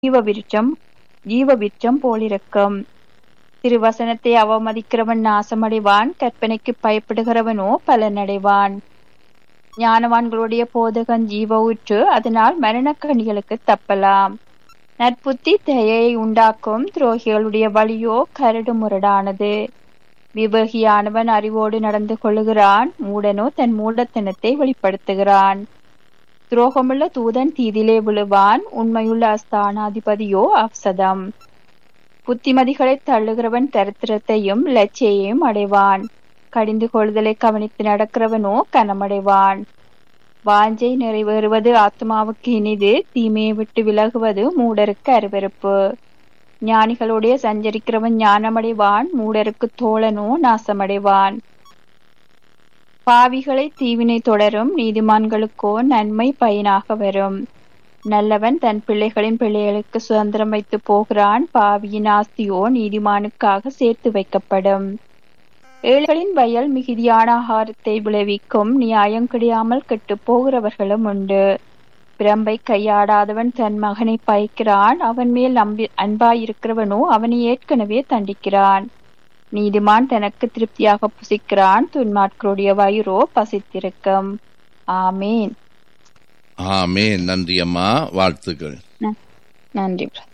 ஜீவ விருட்சம் ஜீவ விருட்சம் போலிருக்கும் திருவசனத்தை அவமதிக்கிறவன் நாசமடைவான் கற்பனைக்கு பயப்படுகிறவனோ பலனடைவான் ஞானவான்களுடைய போதகன் ஜீவ ஊற்று அதனால் மரணக்கணிகளுக்கு தப்பலாம் நட்புத்தி தயையை உண்டாக்கும் துரோகிகளுடைய வழியோ கரடு முரடானது விவேகியானவன் அறிவோடு நடந்து கொள்ளுகிறான் மூடனோ தன் மூடத்தனத்தை வெளிப்படுத்துகிறான் துரோகமுள்ள தூதன் தீதிலே விழுவான் உண்மையுள்ள அஸ்தானாதிபதியோ அப்சதம் புத்திமதிகளை தள்ளுகிறவன் தரித்திரத்தையும் லட்சியையும் அடைவான் கடிந்து கொள்தலை கவனித்து நடக்கிறவனோ கனமடைவான் வாஞ்சை நிறைவேறுவது ஆத்மாவுக்கு இனிது தீமையை விட்டு விலகுவது மூடருக்கு அருவருப்பு ஞானிகளுடைய சஞ்சரிக்கிறவன் ஞானமடைவான் மூடருக்கு தோழனோ நாசமடைவான் பாவிகளை தீவினை தொடரும் நீதிமான்களுக்கோ நன்மை பயனாக வரும் நல்லவன் தன் பிள்ளைகளின் பிள்ளைகளுக்கு சுதந்திரம் வைத்து போகிறான் பாவியின் ஆஸ்தியோ நீதிமானுக்காக சேர்த்து வைக்கப்படும் ஏழைகளின் வயல் மிகுதியான ஆகாரத்தை விளைவிக்கும் நியாயம் கிடையாமல் கெட்டு போகிறவர்களும் உண்டு பிரம்பை கையாடாதவன் தன் மகனை பயக்கிறான் அவன் மேல் நம்பி அன்பாயிருக்கிறவனோ அவனை ஏற்கனவே தண்டிக்கிறான் நீதிமான் தனக்கு திருப்தியாக புசிக்கிறான் துன்மாட்களுடைய வயிறோ பசித்திருக்கும் ஆமேன் ஆமேன் நன்றி அம்மா வாழ்த்துக்கள் நன்றி